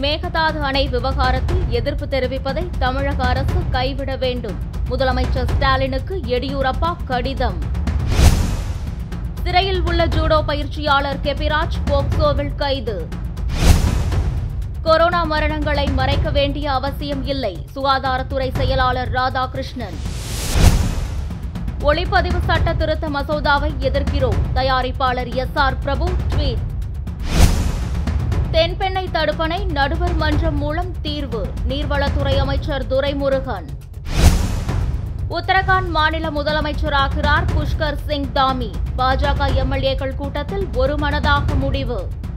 மேகதாது அணை விவகாரத்தில் எதிர்ப்பு தெரிவிப்பதை தமிழக அரசு கைவிட வேண்டும் முதலமைச்சர் ஸ்டாலினுக்கு எடியூரப்பா கடிதம் சிறையில் உள்ள ஜூடோ பயிற்சியாளர் கெபிராஜ் போக்சோவில் கைது கொரோனா மரணங்களை மறைக்க வேண்டிய அவசியம் இல்லை சுகாதாரத்துறை செயலாளர் ராதாகிருஷ்ணன் ஒளிப்பதிவு சட்ட திருத்த மசோதாவை எதிர்க்கிறோம் தயாரிப்பாளர் S R Prabhu tweet Thenpennai தடுப்பணை நடுவர் மன்றம் மூலம் தீர்வு நீர்வளத்துறை அமைச்சர் துரைமுருகன் உத்தரகாண்ட் மாநில முதலமைச்சராகிறார் புஷ்கர் சிங் தாமி பாஜக எம்எல்ஏக்கள் கூட்டத்தில் ஒருமனதாக முடிவு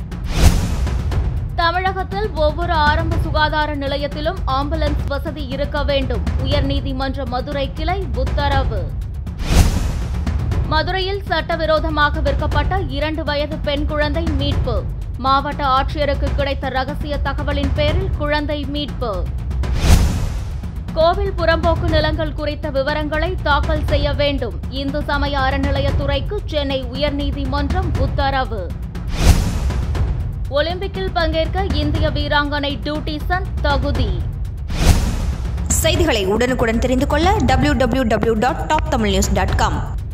தமிழகத்தில் ஒவ்வொரு ஆரம்ப சுகாதார நிலையத்திலும் ஆம்புலன்ஸ் வசதி இருக்க வேண்டும் உயர்நீதிமன்ற மதுரை கிளை உத்தரவு மதுரையில் சட்டவிரோதமாக விற்கப்பட்ட இரண்டு வயது பெண் குழந்தை மீட்பு மாவட்ட ஆட்சியருக்கு கிடைத்த ரகசிய தகவலின் பேரில் குழந்தை மீட்பு கோவில் புறம்போக்கு நிலங்கள் குறித்த விவரங்களை தாக்கல் செய்ய வேண்டும் இந்து சமய அறநிலையத்துறைக்கு சென்னை உயர்நீதிமன்றம் உத்தரவு ஒலிம்பிக்கில் பங்கேற்க இந்திய வீராங்கனை டியூட்டி சன் தகுதி செய்திகளை உடனுக்குடன் தெரிந்து கொள்ள www.toptamilnews.com